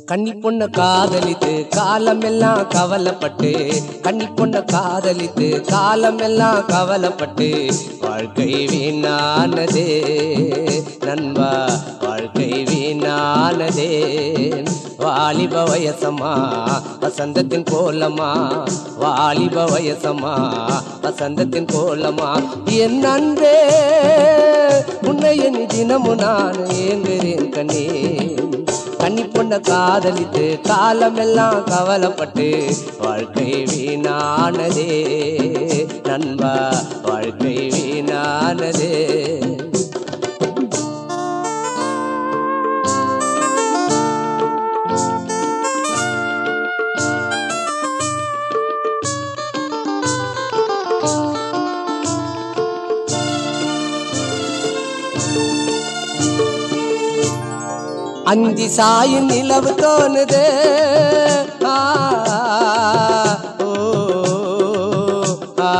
கன்னி பொண்ண காதலித்து காலமெல்லாம் கவலைப்பட்டு கன்னி பொண்ண காதலித்து காலமெல்லாம் கவலைப்பட்டு வாழ்க்கை வீணானதே நண்பா வாழ்க்கை வீணானதே வாலிப வயசமா வசந்தத்தின் கோலமா வாலிப வயசமா வசந்தத்தின் கோலமா என் அன்பே உன்னை என் தினமும் நான் ஏங்குறேன் கண்ணே கன்னி பொண்ண காதலித்து காலமெல்லாம் கவலைப்பட்டு வாழ்க்கை வீணானதே நண்பா வாழ்க்கை வீணானதே அந்தி சாயும் நிலவு தோணுது ஆ, ஓ, ஆ.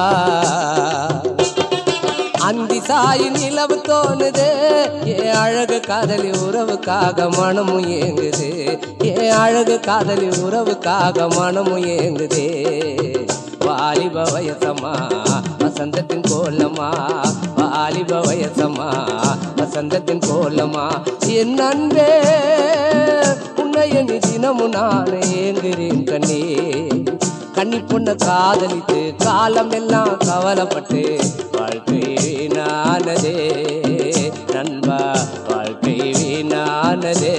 அந்தி சாயும் நிலவு தோணுது ஏன் அழகு காதலி உறவுக்காக மனமும் ஏங்குது ஏன் அழகு காதலி உறவுக்காக மனமும் ஏங்குதே வாலிப வயசமா வசந்தத்தின் கோலமா வாலிப வயசமா வசந்தத்தின் கோலமா என் அன்பே உன்னை என் தினமும் நான் ஏங்குறேன் கண்ணே கன்னி பொண்ண காதலித்து காலம் எல்லாம் கவலைப்பட்டு வாழ்க்கை வீணானதே நண்பா வாழ்க்கை வீணானதே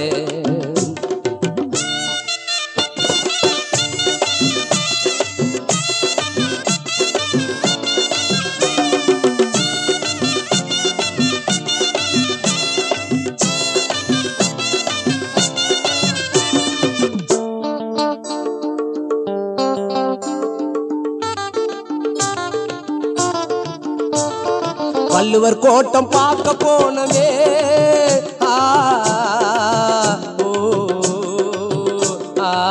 வள்ளுவர் கோட்டம் பார்க்க போனவே ஆ, ஓ, ஆ.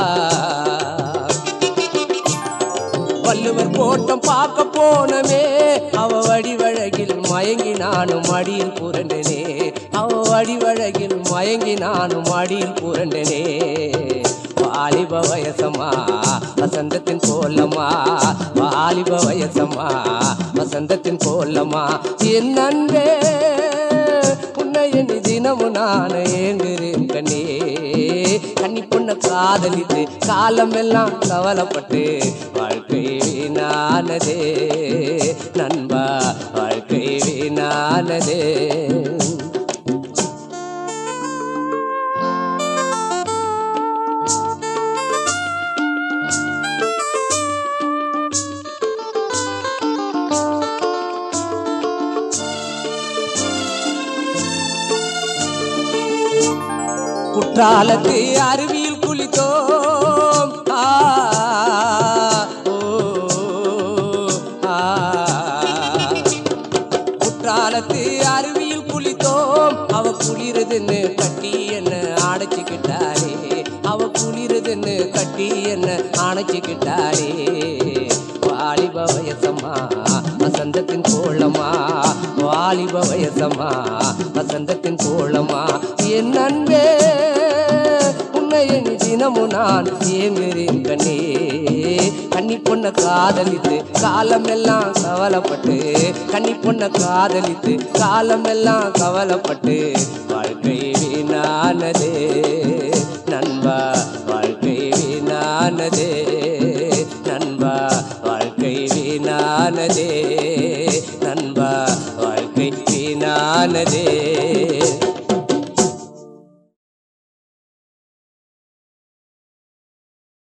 வள்ளுவர் கோட்டம் பார்க்க போனவே அவ வடிவழகில் மயங்கி நானும் மடியில் புரண்டனே அவ வடிவழகில் மயங்கி நானும் மடியில் புரண்டனே வாலிப வயசமா வசந்தத்தின் கோலமா வாலிப வயசமா வசந்தத்தின் கோலமா என் அன்பே உன்னை என் தினமும் நான் ஏங்குறேன் கண்ணே கன்னி பொண்ண காதலித்து காலம் எல்லாம் கவலைப்பட்டு வாழ்க்கை வீணானதே நண்பா வாழ்க்கை வீணானதே குற்றாலத்து அருவியில் குளித்தோம் ஆ, ஓ, ஆ. குற்றாலத்து அருவியில் குளித்தோம் அவ குளிருதுன்னு கட்டி என்ன அடைச்சுக்கிட்டாளே அவ குளிருதுன்னு கட்டி என்ன அணைச்சுக்கிட்டாளே வாலிப வயசமா வசந்தத்தின் கோலமா வாலிப வயசமா வசந்தத்தின் கோலமா என் அன்பே உன்னை என் தினமும் நான் ஏங்குறேன் கண்ணே கன்னி பொண்ண காதலித்து காலமெல்லாம் கவலைப்பட்டு கன்னி பொண்ண காதலித்து காலமெல்லாம் கவலைப்பட்டு வாழ்க்கை வீணானதே நண்பா வாழ்க்கை வீணானதே நண்பா வாழ்க்கை வீணானதே நண்பா வாழ்க்கை வீணானதே